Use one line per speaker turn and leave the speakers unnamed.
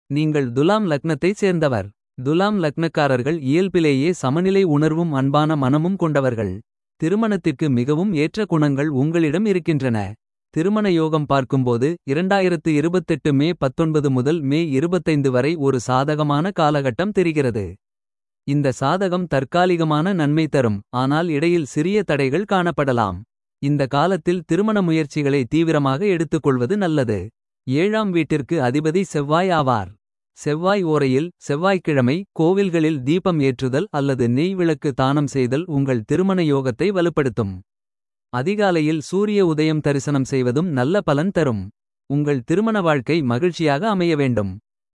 நீங்கள் துலாம் லக்னத்தைச் சேர்ந்தவர். துலாம் லக்னக்காரர்கள் இயல்பிலேயே சமநிலை உணர்வும் அன்பான மனமும் கொண்டவர்கள். திருமணத்திற்கு மிகவும் ஏற்ற குணங்கள் உங்களிடம் இருக்கின்றன. திருமண யோகம் பார்க்கும்போது 2028 மே 19 முதல் மே 25 வரை ஒரு சாதகமான காலகட்டம் தெரிகிறது. இந்த சாதகம் தற்காலிகமான நன்மை தரும் ஆனால் இடையில் சிறிய தடைகள் காணப்படலாம். இந்த காலத்தில் திருமண முயற்சிகளை தீவிரமாக எடுத்துக்கொள்வது நல்லது. ஏழாம் வீட்டிற்கு அதிபதி செவ்வாய் ஆவார். செவ்வாய் ஓரையில் செவ்வாய்க்கிழமை கோவில்களில் தீபம் ஏற்றுதல் அல்லது நெய் விளக்கு தானம் செய்தல் உங்கள் திருமண யோகத்தை வலுப்படுத்தும். அதிகாலையில் சூரிய உதயம் தரிசனம் செய்வதும் நல்ல பலன் தரும். உங்கள் திருமண வாழ்க்கை மகிழ்ச்சியாக அமைய வேண்டும்.